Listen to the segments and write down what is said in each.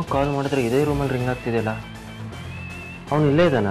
ಕಾಲ್ ಮಾಡಿದ್ರೆ ಇದೇ ರೂಮಲ್ಲಿ ರಿಂಗ್ ಆಗ್ತಿದೆಯಲ್ಲ ಅವನು ಇಲ್ಲೇ ಇದ್ದಾನ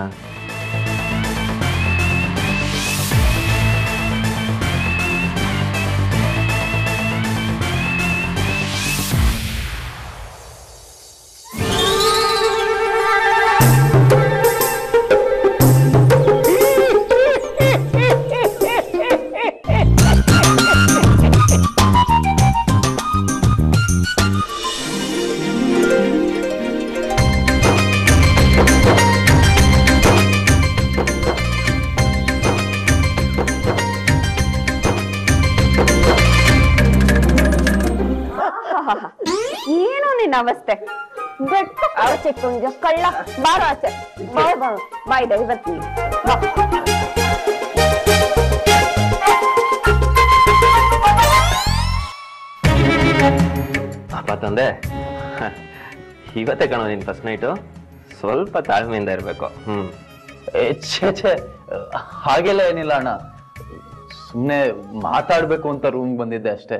ಏನು ನಿನ್ನ ಅವಸ್ಥೆ ಬೆಟ್ಟ ಆಚೆ ಕುಂಜ ಕಳ್ಳ ಬಾರೋ ಆಚೆ ಬಾಯ್ ಬಾ ಬಾಯ್ ದೈವತ್ನಿ ಬಾ ಅಪ್ಪ ತಂದೆ ಹ, ಇವತ್ತೇ ಕಣೋ ನಿನ್ ಫಸ್ಟ್ ನೈಟು ಸ್ವಲ್ಪ ತಾಳ್ಮೆಯಿಂದ ಇರಬೇಕು ಹ್ಮ್ ಏ, ಛೇ ಛೇ ಹಾಗೆಲ್ಲ ಏನಿಲ್ಲ ಅಣ್ಣ ಸುಮ್ಮನೆ ಮಾತಾಡ್ಬೇಕು ಅಂತ ರೂಮ್ ಬಂದಿದ್ದೆ ಅಷ್ಟೇ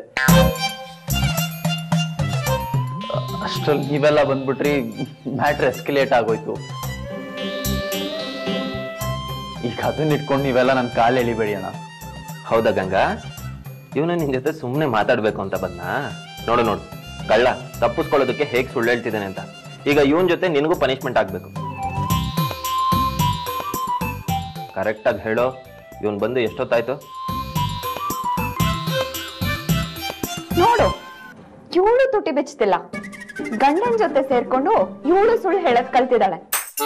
ಅಷ್ಟ್ರಲ್ಲಿ ನೀವೆಲ್ಲ ಬಂದ್ಬಿಟ್ರಿ ಮ್ಯಾಟ್ರ್ ಎಸ್ಕಲೇಟ್ ಆಗೋಯ್ತು ಈಗ ಅದನ್ನ ಇಟ್ಕೊಂಡು ನೀವೆಲ್ಲ ನನ್ನ ಕಾಲು ಎಳಿಬೇಡಿ ಅಣ್ಣ ಹೌದಾ ಗಂಗಾ ಇವನು ನಿನ್ ಜೊತೆ ಸುಮ್ಮನೆ ಮಾತಾಡ್ಬೇಕು ಅಂತ ಬಂದ ನೋಡು ನೋಡು ಕಳ್ಳ ತಪ್ಪಿಸ್ಕೊಳ್ಳೋದಕ್ಕೆ ಹೇಗೆ ಸುಳ್ಳು ಹೇಳ್ತಿದ್ದಾನೆ ಅಂತ ಈಗ ಇವನ್ ಜೊತೆ ನಿನಗೂ ಪನಿಷ್ಮೆಂಟ್ ಆಗ್ಬೇಕು ಕರೆಕ್ಟಾಗಿ ಹೇಳೋ ಇವನ್ ಬಂದು ಎಷ್ಟೊತ್ತಾಯ್ತು ನೋಡು ಇವಳು ತುಟಿ ಬೆಚ್ಚತಿಲ್ಲ ಗಂಡನ್ ಜೊತೆ ಸೇರ್ಕೊಂಡು ಇವಳು ಸುಳ್ಳು ಹೇಳಕ್ ಕಲ್ತಿದ್ದಾಳೆ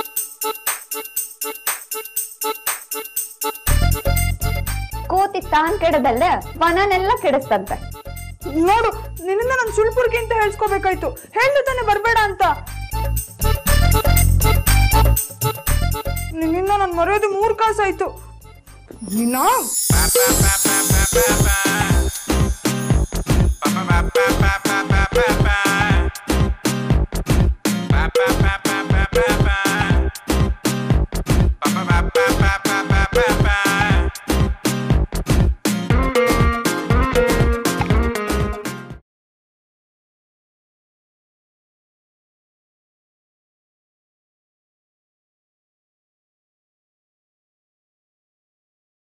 ಕೋತಿ ತಾನ್ ಕೆಡದಲ್ಲದೆ ವನನೆಲ್ಲ ಕೆಡಿಸ್ತಂತೆ ನೋಡು ನಿನ್ನಿಂದ ನಾನು ಸುಳ್ಪುರ್ಗಿ ಅಂತ ಹೇಳ್ಸ್ಕೊಬೇಕಾಯ್ತು ಹೇಳ್ದೆ ತಾನೆ ಬರ್ಬೇಡ ಅಂತ ನಿನ್ನಿಂದ ನಾನು ಮರೆಯೋದು ಮೂರ್ ಕಾಸಾಯ್ತು ನಿನ್ನ ba ba ba ba ba ba ba ba ba ba ba